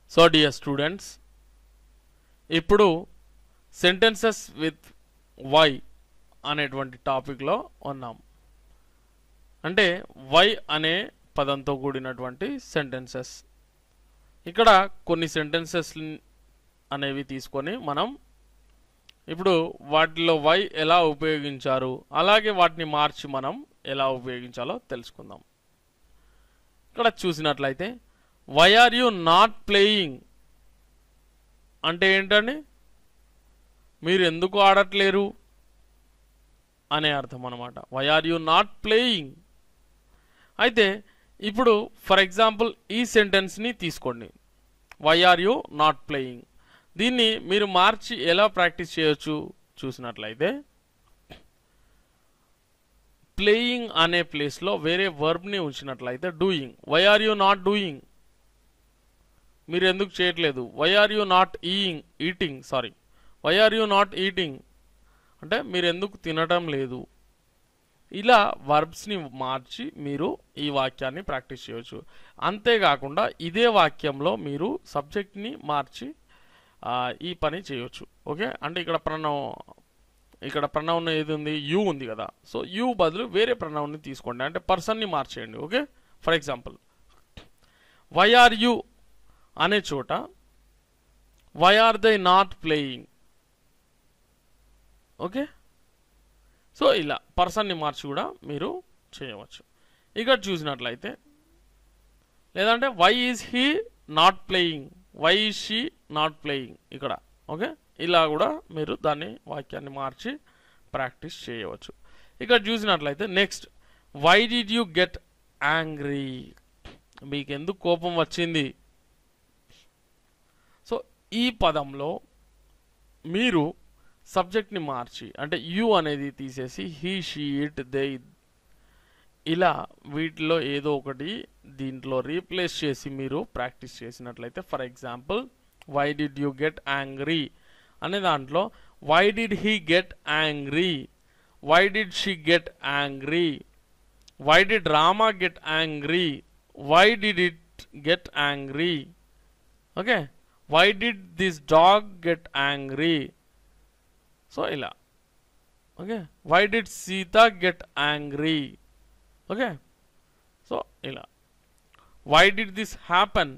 so dear students ఇప్పుడు sentences with why అనేటువంటి టాపిక్లో ఉన్నాం అంటే వై అనే పదంతో కూడినటువంటి సెంటెన్సెస్ ఇక్కడ కొన్ని సెంటెన్సెస్ అనేవి తీసుకొని మనం ఇప్పుడు వాటిలో వై ఎలా ఉపయోగించారు అలాగే వాటిని మార్చి మనం ఎలా ఉపయోగించాలో తెలుసుకుందాం ఇక్కడ చూసినట్లయితే why are you not playing అంటే ఏంటండి మీరు ఎందుకు ఆడట్లేరు అనే అర్థం అనమాట why are you not playing అయితే ఇప్పుడు ఫర్ ఎగ్జాంపుల్ ఈ సెంటెన్స్ని తీసుకోండి why are you not playing దీన్ని మీరు మార్చి ఎలా ప్రాక్టీస్ చేయొచ్చు చూసినట్లయితే ప్లేయింగ్ అనే ప్లేస్లో వేరే వర్బ్ని ఉంచినట్లయితే doing why are you not doing మీరు ఎందుకు చేయట్లేదు వై ఆర్ యు నాట్ ఈయింగ్ eating sorry why are you not eating అంటే మీరు ఎందుకు తినటం లేదు ఇలా వర్బ్స్ని మార్చి మీరు ఈ వాక్యాన్ని ప్రాక్టీస్ చేయవచ్చు అంతేకాకుండా ఇదే వాక్యంలో మీరు సబ్జెక్ట్ని మార్చి ఆ, ఈ పని చేయొచ్చు ఓకే అంటే ఇక్కడ ప్రణవ్ ఇక్కడ ప్రణౌన్ ఏది ఉంది యూ ఉంది కదా సో యూ బదులు వేరే ప్రణౌన్ని తీసుకోండి అంటే పర్సన్ని మార్చేయండి okay for example why are you అనే చోట why are they not playing okay so ఇలా పర్సన్ని మార్చి కూడా మీరు చేయవచ్చు ఇక్కడ చూసినట్లయితే లేదంటే why is he not playing why is she not playing ఇక్కడ ఓకే ఇలా కూడా మీరు దాన్ని వాక్యాన్ని మార్చి ప్రాక్టీస్ చేయవచ్చు ఇక్కడ చూసినట్లయితే next why did you get angry మీకు ఎందుకు కోపం వచ్చింది సో ఈ పదంలో మీరు సబ్జెక్ట్ని మార్చి అంటే యు అనేది తీసేసి హీ షీ ఇట్ దే ఇలా వీటిలో ఏదో ఒకటి దీంట్లో రీప్లేస్ చేసి మీరు ప్రాక్టీస్ చేసినట్లయితే for example why did you get angry అనే దాంట్లో why did he get angry why did she get angry why did Rama get angry why did it get angry okay why did this dog get angry so ఇలా okay why did Sita get angry okay so ఇలా why did this happen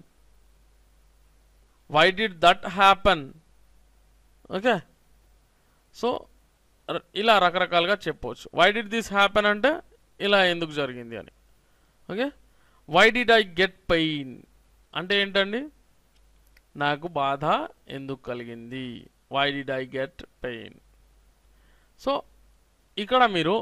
why did that happen okay so ర- ఇలా రకరకాలుగా చెప్పవచ్చు why did this happen అంటే ఇలా ఎందుకు జరిగింది అని okay why did I get pain అంటే ఏంటండి నాకు బాధ ఎందుకు కలిగింది why did I get pain so ఇక్కడ మీరు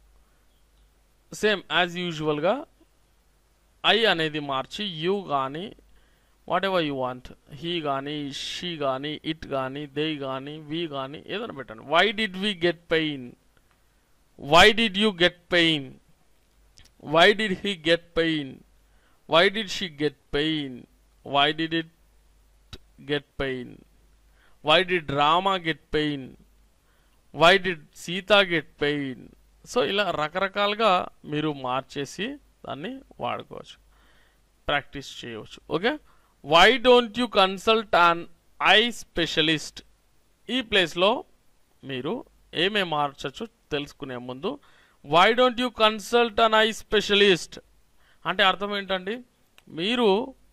సేమ్ యాజ్ యూజువల్గా ఐ అనేది మార్చి యూ కానీ whatever you want he కానీ షీ కానీ ఇట్ కానీ దే కానీ వి కానీ ఏదైనా పెట్టండి why did we get pain why did you get pain why did he get pain why did she get pain why did it get pain why did Rama get pain why did Sita get pain so ఇలా రకరకాలుగా మీరు మార్చేసి దాన్ని వాడుకోవచ్చు practice చేయవచ్చు okay why don't you consult an eye specialist ఈ ప్లేస్లో మీరు ఏమేమి మార్చచ్చు తెలుసుకునే ముందు why don't you consult an eye specialist అంటే అర్థం ఏంటండి మీరు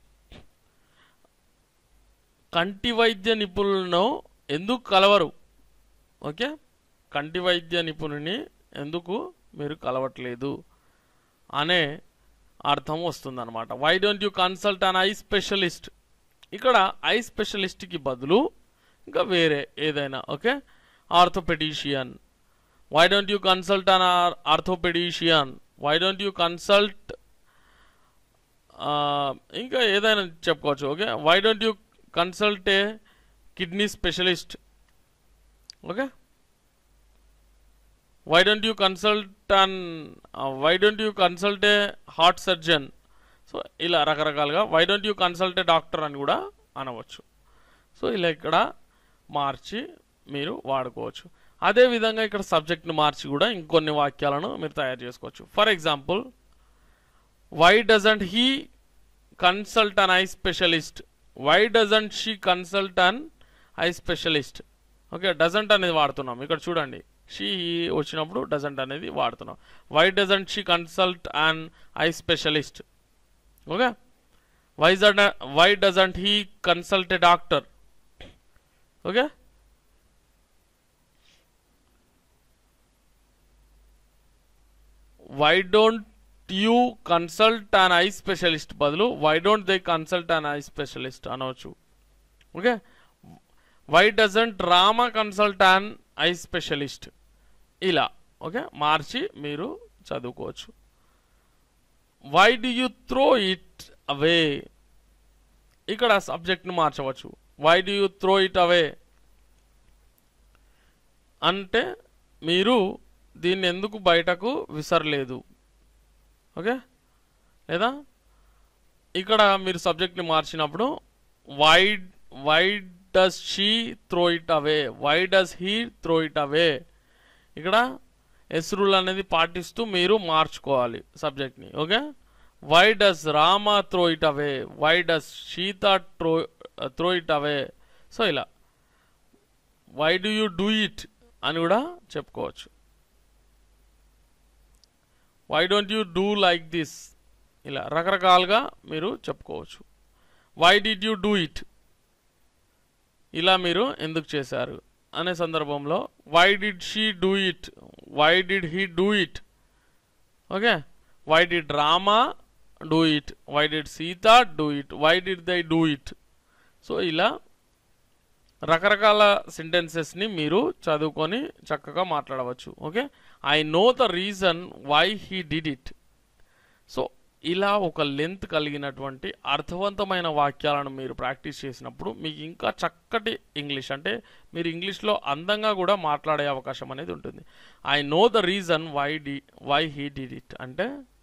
కంటి వైద్య నిపుణులను ఎందుకు కలవరు ఓకే కంటి వైద్య నిపుణుని ఎందుకు మీరు కలవట్లేదు అనే అర్థం వస్తుందన్నమాట why don't you consult an eye specialist ఇక్కడ ఐ స్పెషలిస్ట్కి బదులు ఇంకా వేరే ఏదైనా okay orthopaedician why don't you consult an orthopaedician why don't you consult ఇంకా ఏదైనా చెప్పుకోవచ్చు okay why don't you consult a kidney specialist okay why don't you consult an why don't you consult a heart surgeon so ఇలా రకరకాలుగా why don't you consult a doctor అని కూడా అనవచ్చు so ఇలా ఇక్కడ మార్చి మీరు వాడుకోవచ్చు అదేవిధంగా ఇక్కడ సబ్జెక్ట్ని మార్చి కూడా ఇంకొన్ని వాక్యాలను మీరు తయారు చేసుకోవచ్చు for example why doesn't he consult an eye specialist why doesn't she consult an eye specialist okay doesn't అనేది వాడుతున్నాం ఇక్కడ చూడండి షీ వచ్చినప్పుడు డజంట్ అనేది వాడుతున్నాం why doesn't she consult an eye specialist okay why why doesn't he consult a doctor okay why don't you consult an eye specialist బదులు why don't they consult an eye specialist అనవచ్చు okay why doesn't Rama consult an eye specialist ఇలా okay మార్చి మీరు చదువుకోవచ్చు why do you throw it away ఇక్కడ సబ్జెక్ట్ని మార్చవచ్చు why do you throw it away అంటే మీరు దీన్ని ఎందుకు బయటకు విసరలేదు ఓకే లేదా ఇక్కడ మీరు సబ్జెక్ట్ని మార్చినప్పుడు why why does she throw it away why does he throw it away ఇక్కడ ఎస్ రూల్ అనేది పాటిస్తూ మీరు మార్చుకోవాలి సబ్జెక్ట్ని okay why does Rama throw it away why does Sita throw throw it away so ఇలా why do you do it అని కూడా చెప్పుకోవచ్చు why don't you do like this ఇలా రకరకాలుగా మీరు చెప్పుకోవచ్చు why did you do it ఇలా మీరు ఎందుకు చేశారు అనే సందర్భంలో why did she do it why did he do it okay why did Rama do it why did Sita do it why did they do it so ఇలా రకరకాల సెంటెన్సెస్ని మీరు చదువుకొని చక్కగా మాట్లాడవచ్చు okay I know the reason why he did it so ఇలా ఒక length కలిగినటువంటి అర్థవంతమైన వాక్యాలను మీరు ప్రాక్టీస్ చేసినప్పుడు మీకు ఇంకా చక్కటి ఇంగ్లీష్ అంటే మీరు ఇంగ్లీష్లో అందంగా కూడా మాట్లాడే అవకాశం అనేది ఉంటుంది I know the reason why డి వై హీ డిడ్ ఇట్ అంటే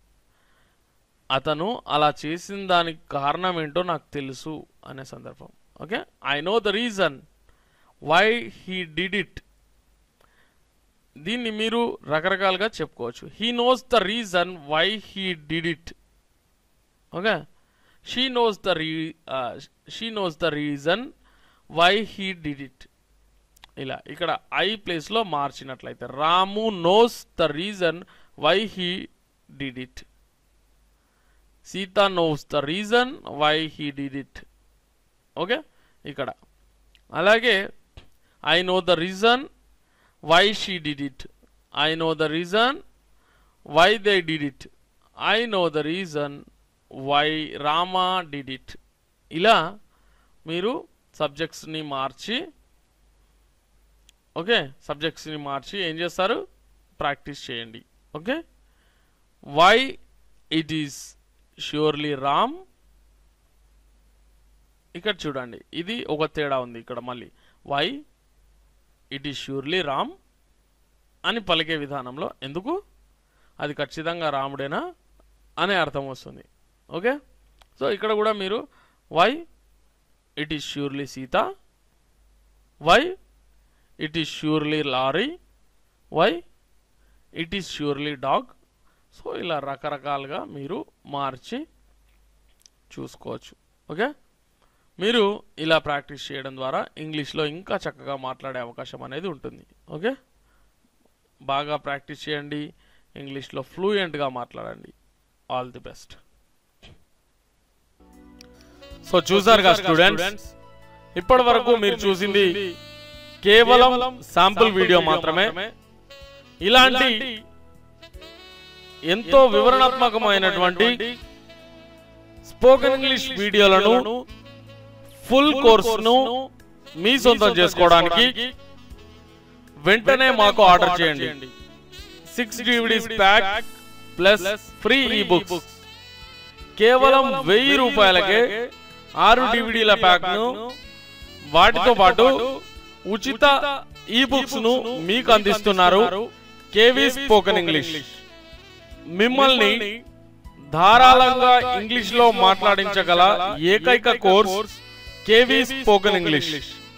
అతను అలా చేసిన దానికి కారణం ఏంటో నాకు తెలుసు అనే సందర్భం okay I know the reason why he did it దీన్ని మీరు రకరకాలుగా చెప్పుకోవచ్చు he knows the reason why he did it okay she knows the రీ she knows the reason why he did it ఇలా ఇక్కడ ఐ ప్లేస్లో మార్చినట్లయితే Ramu knows the reason why he did it Sita knows the reason why he did it okay ఇక్కడ అలాగే I know the reason why she did it I know the reason why they did it I know the reason why Rama did it ఇలా మీరు సబ్జెక్ట్స్ని మార్చి okay సబ్జెక్ట్స్ని మార్చి ఏం చేస్తారు practice చేయండి okay why it is surely Ram ఇక్కడ చూడండి ఇది ఒక తేడా ఉంది ఇక్కడ మళ్ళీ why it is surely Ram అని పలికే విధానంలో ఎందుకు అది ఖచ్చితంగా రాముడేనా అనే అర్థం వస్తుంది ఓకే సో ఇక్కడ కూడా మీరు why it is surely Sita why it is surely lorry why it is surely dog so ఇలా రకరకాలుగా మీరు మార్చి చూసుకోవచ్చు ఓకే మీరు ఇలా ప్రాక్టీస్ చేయడం ద్వారా ఇంగ్లీష్లో ఇంకా చక్కగా మాట్లాడే అవకాశం అనేది ఉంటుంది ఓకే బాగా ప్రాక్టీస్ చేయండి ఇంగ్లీష్లో ఫ్లూయెంట్గా మాట్లాడండి ఆల్ ది బెస్ట్ సో చూసారుగా స్టూడెంట్స్ ఇప్పటి వరకు మీరు చూసింది కేవలం శాంపుల్ వీడియో మాత్రమే ఇలాంటి ఎంతో వివరణాత్మకమైనటువంటి స్పోకెన్ ఇంగ్లీష్ వీడియోలను ఫుల్ కోర్సును మీ సొంతం చేసుకోవడానికి వెంటనే మాకు ఆర్డర్ చేయండి six DVDs pack plus free ebooks కేవలం వెయ్యి రూపాయలకే ఆరు డివిడీల ప్యాక్ ను వాటితో పాటు ఉచిత ఈ బుక్స్ ను మీకు అందిస్తున్నారు కేవీ స్పోకెన్ ఇంగ్లీష్ మిమ్మల్ని ధారాళంగా ఇంగ్లీష్ లో మాట్లాడించగల ఏకైక కోర్స్ కేవీ స్పోకెన్ ఇంగ్లీష్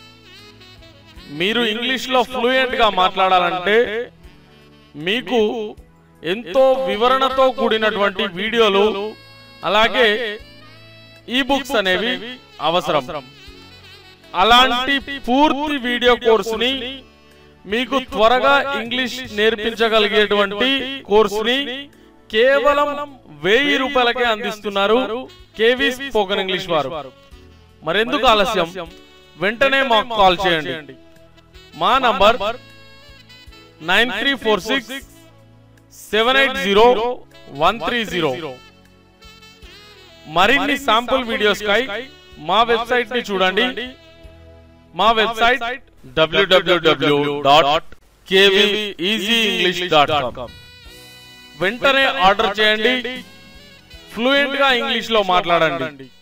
మీరు ఇంగ్లీష్ లో ఫ్లూయెంట్ గా మాట్లాడాలంటే మీకు ఎంతో వివరణతో కూడినటువంటి వీడియోలు అలాగే ఈ బుక్స్ అనేవి అవసరం అలాంటి పూర్తి వీడియో కోర్సుని మీకు త్వరగా ఇంగ్లీష్ నేర్పించగలిగేటువంటి కోర్సుని కేవలం వెయ్యి రూపాయలకే అందిస్తున్నారు కేవీ స్పోకెన్ ఇంగ్లీష్ వారు మరెందుకు ఆలస్యం వెంటనే మాకు కాల్ చేయండి మా number nine three four six seven eight zero one three zero మరిన్ని శాంపుల్ వీడియోస్ కై మా వెబ్సైట్ ని చూడండి మా వెబ్సైట్ డబ్ల్యూడబ్ల్యూడబ్ల్యూ డాట్ ఇంగ్లీష్ డాట్ కామ్ వెంటనే ఆర్డర్ చేయండి ఫ్లూయెంట్ గా ఇంగ్లీష్ లో మాట్లాడండి